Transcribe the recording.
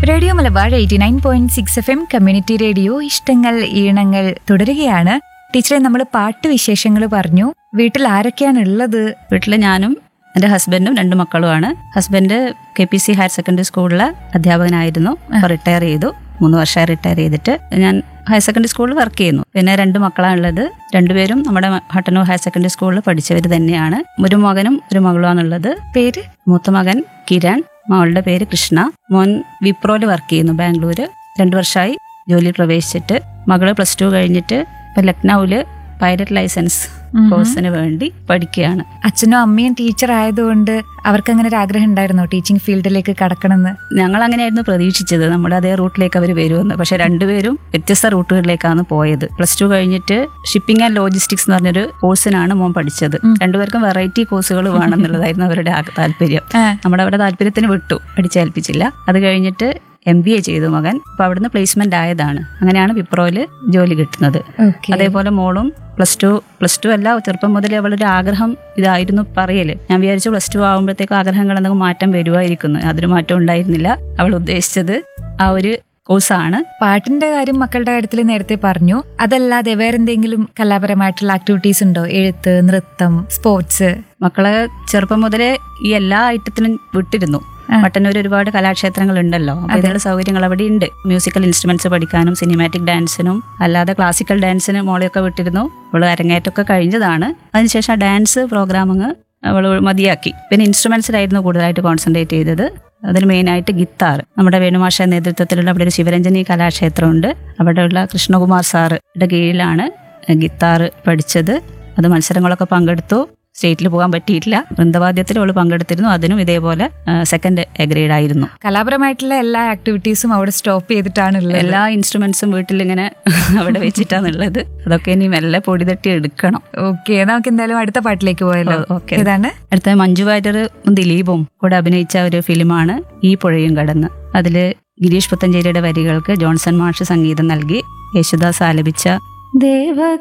Radio Malabar eighty nine point six F M community radio ഇഷ്ടങ്ങൾ ഈണങ്ങൾ തുടരുകയാണ് ടീച്ചറെ നമ്മൾ പാട്ട് വിശേഷങ്ങൾ പറഞ്ഞു വീട്ടിൽ ആരൊക്കെയാണ് ഉള്ളത് വീട്ടിൽ ഞാനും എൻ്റെ ഹസ്ബൻഡും രണ്ട് മക്കളുമാണ് husband K P C higher secondary സ്കൂളിലെ അധ്യാപകനായിരുന്നു അപ്പോൾ റിട്ടയർ ചെയ്തു മൂന്ന് വർഷമായി റിട്ടയർ ചെയ്തിട്ട് ഞാൻ ഹയർ സെക്കൻഡറി സ്കൂളിൽ വർക്ക് ചെയ്യുന്നു പിന്നെ രണ്ട് മക്കളാണുള്ളത് രണ്ടുപേരും നമ്മുടെ ഹട്ടന്നൂർ ഹയർ സെക്കൻഡറി സ്കൂളിൽ പഠിച്ചവർ തന്നെയാണ് ഒരു മകനും ഒരു മകളുമാണുള്ളത് പേര് മൂത്ത മകൻ കിരൺ മകളുടെ പേര് കൃഷ്ണ മോൻ വിപ്രോയിൽ വർക്ക് ചെയ്യുന്നു ബാംഗ്ലൂര് രണ്ടു വർഷമായി ജോലിയിൽ പ്രവേശിച്ചിട്ട് മകള് പ്ലസ് ടു കഴിഞ്ഞിട്ട് ഇപ്പൊ ലക്നൌവില് പൈലറ്റ് ലൈസൻസ് കോഴ്സിന് വേണ്ടി പഠിക്കുകയാണ് അച്ഛനും അമ്മയും ടീച്ചർ ആയതുകൊണ്ട് അവർക്ക് അങ്ങനെ ഒരു ആഗ്രഹം ഉണ്ടായിരുന്നോ ടീച്ചിങ് ഫീൽഡിലേക്ക് കടക്കണമെന്ന് ഞങ്ങൾ അങ്ങനെയായിരുന്നു പ്രതീക്ഷിച്ചത് നമ്മുടെ അതേ റൂട്ടിലേക്ക് അവർ വരുമെന്ന് പക്ഷെ രണ്ടുപേരും വ്യത്യസ്ത റൂട്ടുകളിലേക്കാണ് പോയത് പ്ലസ് ടു കഴിഞ്ഞിട്ട് ഷിപ്പിംഗ് ആൻഡ് ലോജിസ്റ്റിക്സ് എന്ന് പറഞ്ഞൊരു കോഴ്സിനാണ് മോൻ പഠിച്ചത് രണ്ടുപേർക്കും വെറൈറ്റി കോഴ്സുകൾ വേണമെന്നുള്ളതായിരുന്നു അവരുടെ ആ താല്പര്യം ആ. നമ്മുടെ അവിടെ താല്പര്യത്തിന് വിട്ടു പഠിച്ചേൽപ്പിച്ചില്ല അത് കഴിഞ്ഞിട്ട് എം ബി എ ചെയ്തു മകൻ അപ്പൊ അവിടുന്ന് പ്ലേസ്മെന്റ് ആയതാണ് അങ്ങനെയാണ് വിപ്രോയില് ജോലി കിട്ടുന്നത് ഓക്കെ അതേപോലെ മോളും പ്ലസ് ടു പ്ലസ് ടു അല്ല ചെറുപ്പം മുതലേ അവളൊരു ആഗ്രഹം ഇതായിരുന്നു പറയല് ഞാൻ വിചാരിച്ചു പ്ലസ് ടു ആകുമ്പോഴത്തേക്ക് ആഗ്രഹങ്ങൾ എന്തെങ്കിലും മാറ്റം വരുമായിരിക്കുന്നു അതൊരു മാറ്റം ഉണ്ടായിരുന്നില്ല അവൾ ഉദ്ദേശിച്ചത് ആ ഒരു കോഴ്സാണ് പാട്ടിന്റെ കാര്യം മക്കളുടെ കാര്യത്തിൽ നേരത്തെ പറഞ്ഞു അതല്ലാതെ വേറെന്തെങ്കിലും കലാപരമായിട്ടുള്ള ആക്ടിവിറ്റീസ് ഉണ്ടോ എഴുത്ത് നൃത്തം സ്പോർട്സ് മക്കളെ ചെറുപ്പം മുതലേ ഈ എല്ലാ ഐറ്റത്തിനും വിട്ടിരുന്നു മട്ടന്നൂർ ഒരുപാട് കലാക്ഷേത്രങ്ങൾ ഉണ്ടല്ലോ അപ്പൊ ഇതിനുള്ള സൗകര്യങ്ങൾ അവിടെ ഉണ്ട് മ്യൂസിക്കൽ ഇൻസ്ട്രുമെന്റ്സ് പഠിക്കാനും സിനിമാറ്റിക് ഡാൻസിനും അല്ലാതെ ക്ലാസിക്കൽ ഡാൻസിന് മോളെയൊക്കെ വിട്ടിരുന്നു അവള് അരങ്ങേറ്റമൊക്കെ കഴിഞ്ഞതാണ് അതിനുശേഷം ആ ഡാൻസ് പ്രോഗ്രാമിങ് അവൾ മതിയാക്കി പിന്നെ ഇൻസ്ട്രുമെന്റ്സിലായിരുന്നു കൂടുതലായിട്ട് കോൺസെൻട്രേറ്റ് ചെയ്തത് അതിന് മെയിനായിട്ട് ഗിത്താർ നമ്മുടെ വേണുമാഷ നേതൃത്വത്തിലുള്ള അവിടെ ഒരു ശിവരഞ്ജനി കലാക്ഷേത്രമുണ്ട് അവിടെയുള്ള കൃഷ്ണകുമാർ സാറുടെ കീഴിലാണ് ഗിത്താർ പഠിച്ചത് അത് മത്സരങ്ങളൊക്കെ പങ്കെടുത്തു സ്റ്റേറ്റിൽ പോകാൻ പറ്റിയിട്ടില്ല വൃന്ദവാദ്യത്തിൽ അവൾ പങ്കെടുത്തിരുന്നു അതിനും ഇതേപോലെ സെക്കൻഡ് ഗ്രേഡ് ആയിരുന്നു കലാപരമായിട്ടുള്ള എല്ലാ ആക്ടിവിറ്റീസും അവിടെ സ്റ്റോപ്പ് ചെയ്തിട്ടാണ് ഉള്ളത് എല്ലാ ഇൻസ്ട്രുമെന്റ്സും വീട്ടിൽ ഇങ്ങനെ അവിടെ വെച്ചിട്ടാണുള്ളത് അതൊക്കെ ഇനി മെല്ലെ പൊടി തട്ടി എടുക്കണം ഓക്കെ നമുക്ക് എന്തായാലും അടുത്ത പാട്ടിലേക്ക് പോയല്ലോ ഓ, okay. ഏതാണ് അടുത്ത മഞ്ജു വാര്യറും ദിലീപും കൂടെ അഭിനയിച്ച ഒരു ഫിലിമാണ് ഈ പുഴയും കടന്ന് അതില് ഗിരീഷ് പുത്തഞ്ചേരിയുടെ വരികൾക്ക് ജോൺസൺ മാഷ് സംഗീതം നൽകി യേശുദാസ് ആലപിച്ച ദേവ